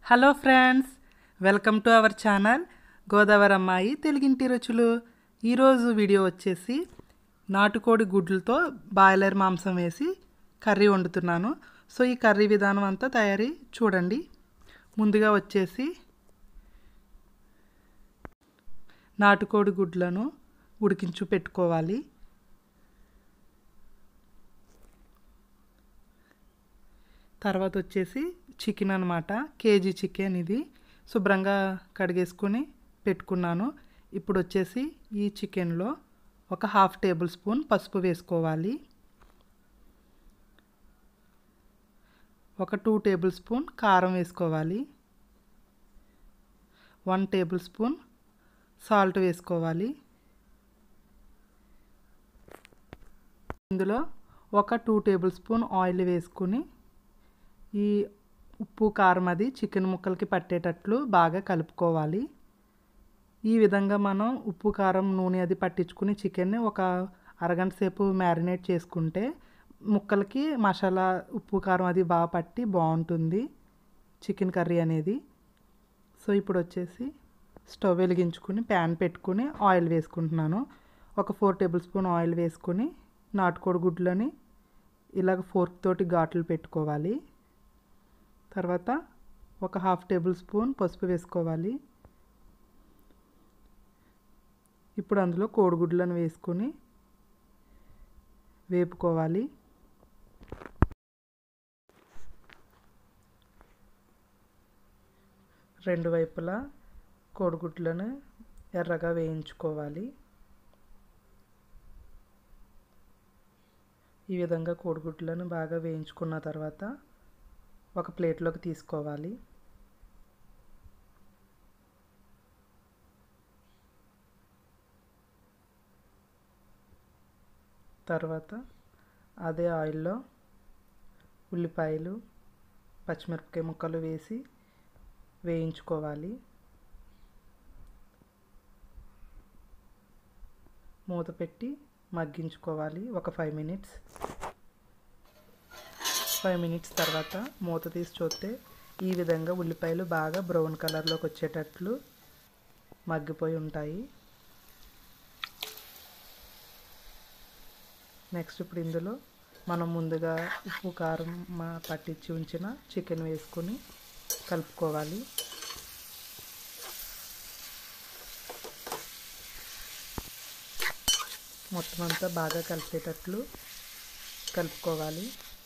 hello friends welcome to our channel Godavari అమ్మాయి తెలుగింటి రుచులు ఈరోజు వీడియో వచ్చేసి నాటుకోడి గుడ్లతో బాయిలర్ మాంసం వేసి కర్రీ వండుతున్నాను సో ఈ కర్రీ విధానం అంతా తయారీ చూడండి ముందుగా వచ్చేసి నాటుకోడి గుడ్లను ఉడికించు పెట్టుకోవాలి తర్వాత వచ్చేసి చికెన్ అనమాట కేజీ చికెన్ ఇది శుభ్రంగా కడిగేసుకొని పెట్టుకున్నాను ఇప్పుడు వచ్చేసి ఈ చికెన్లో ఒక హాఫ్ టేబుల్ స్పూన్ పసుపు వేసుకోవాలి ఒక టూ టేబుల్ స్పూన్ కారం వేసుకోవాలి వన్ టేబుల్ స్పూన్ సాల్ట్ వేసుకోవాలి ఇందులో ఒక టూ టేబుల్ స్పూన్ ఆయిల్ వేసుకుని ఈ ఉప్పు కారం అది చికెన్ ముక్కలకి పట్టేటట్లు బాగా కలుపుకోవాలి ఈ విధంగా మనం ఉప్పు కారం నూనె అది పట్టించుకుని చికెన్ని ఒక అరగంట సేపు మ్యారినేట్ చేసుకుంటే ముక్కలకి మసాలా ఉప్పు కారం అది బాగా పట్టి బాగుంటుంది చికెన్ కర్రీ అనేది సో ఇప్పుడు వచ్చేసి స్టవ్ వెలిగించుకుని ప్యాన్ పెట్టుకుని ఆయిల్ వేసుకుంటున్నాను ఒక ఫోర్ టేబుల్ స్పూన్ ఆయిల్ వేసుకొని నాటుకోడి గుడ్లని ఇలాగ ఫోర్క్ తోటి ఘాట్లు పెట్టుకోవాలి తర్వాత ఒక హాఫ్ టేబుల్ స్పూన్ పసుపు వేసుకోవాలి ఇప్పుడు అందులో కోడిగుడ్లను వేసుకొని వేపుకోవాలి రెండు వైపులా కోడిగుడ్లను ఎర్రగా వేయించుకోవాలి ఈ విధంగా కోడిగుడ్లను బాగా వేయించుకున్న తర్వాత ఒక ప్లేట్లోకి తీసుకోవాలి తర్వాత అదే ఆయిల్లో ఉల్లిపాయలు పచ్చిమిరపకాయ ముక్కలు వేసి వేయించుకోవాలి మూత పెట్టి మగ్గించుకోవాలి ఒక ఫైవ్ మినిట్స్ ఫైవ్ మినిట్స్ తర్వాత మూత తీసి చూస్తే ఈ విధంగా ఉల్లిపాయలు బాగా బ్రౌన్ కలర్లోకి వచ్చేటట్లు మగ్గిపోయి ఉంటాయి నెక్స్ట్ ఇప్పుడు ఇందులో మనం ముందుగా ఉప్పు కారం పట్టించి ఉంచిన చికెన్ వేసుకొని కలుపుకోవాలి మొత్తం అంతా బాగా కలిపేటట్లు కలుపుకోవాలి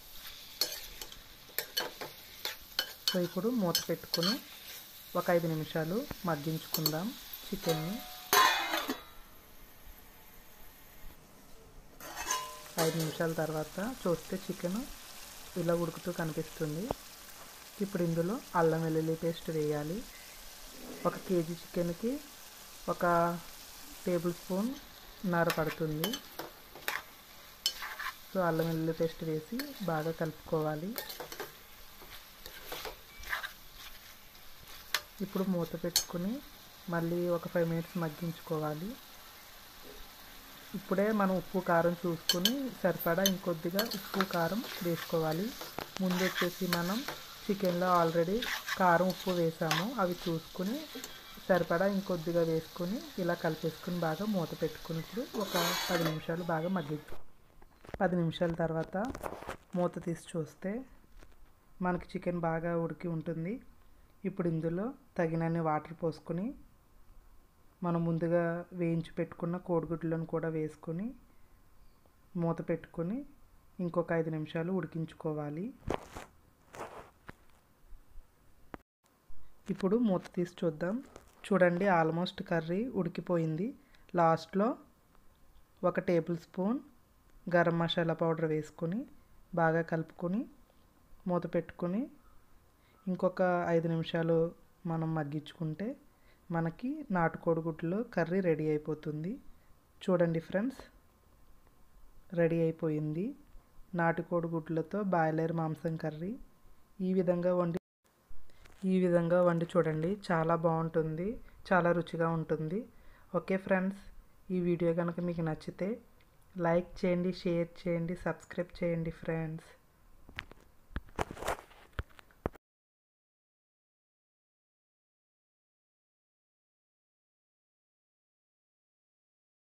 సో ఇప్పుడు మూత పెట్టుకుని ఒక ఐదు నిమిషాలు మగ్గించుకుందాం చికెన్ని ఐదు నిమిషాల తర్వాత చూస్తే చికెన్ ఇలా ఉడుకుతూ కనిపిస్తుంది ఇప్పుడు ఇందులో అల్లం వెల్లుల్లి పేస్ట్ వేయాలి ఒక కేజీ చికెన్కి ఒక టేబుల్ స్పూన్ నర పడుతుంది సో అల్లం వెల్లుల్లి పేస్ట్ వేసి బాగా కలుపుకోవాలి ఇప్పుడు మూత పెట్టుకుని మళ్ళీ ఒక ఫైవ్ మినిట్స్ మగ్గించుకోవాలి ఇప్పుడే మనం ఉప్పు కారం చూసుకుని సరిపడా ఇంకొద్దిగా ఉప్పు కారం వేసుకోవాలి ముందు వచ్చేసి మనం చికెన్లో ఆల్రెడీ కారం ఉప్పు వేసాము అవి చూసుకుని సరిపడా ఇంకొద్దిగా వేసుకుని ఇలా కలిపేసుకుని బాగా మూత పెట్టుకుని ఇప్పుడు ఒక పది నిమిషాలు బాగా మగ్గి పది నిమిషాల తర్వాత మూత తీసి చూస్తే మనకి చికెన్ బాగా ఉడికి ఉంటుంది ఇప్పుడు ఇందులో తగినన్ని వాటర్ పోసుకొని మనం ముందుగా వేయించి పెట్టుకున్న కోడిగుడ్లను కూడా వేసుకొని మూత పెట్టుకొని ఇంకొక ఐదు నిమిషాలు ఉడికించుకోవాలి ఇప్పుడు మూత తీసి చూద్దాం చూడండి ఆల్మోస్ట్ కర్రీ ఉడికిపోయింది లాస్ట్లో ఒక tablespoon garam masala powder వేసుకొని బాగా కలుపుకొని మూత పెట్టుకొని ఇంకొక ఐదు నిమిషాలు మనం మగ్గించుకుంటే మనకి నాటుకోడి గుడ్లు కర్రీ రెడీ అయిపోతుంది చూడండి ఫ్రెండ్స్ రెడీ అయిపోయింది నాటుకోడి గుడ్లతో బాయిలర్ మాంసం కర్రీ ఈ విధంగా వండి ఈ విధంగా వండి చూడండి చాలా బాగుంటుంది చాలా రుచిగా ఉంటుంది ఓకే ఫ్రెండ్స్ ఈ వీడియో కనుక మీకు నచ్చితే లైక్ చేయండి షేర్ చేయండి సబ్స్క్రైబ్ చేయండి ఫ్రెండ్స్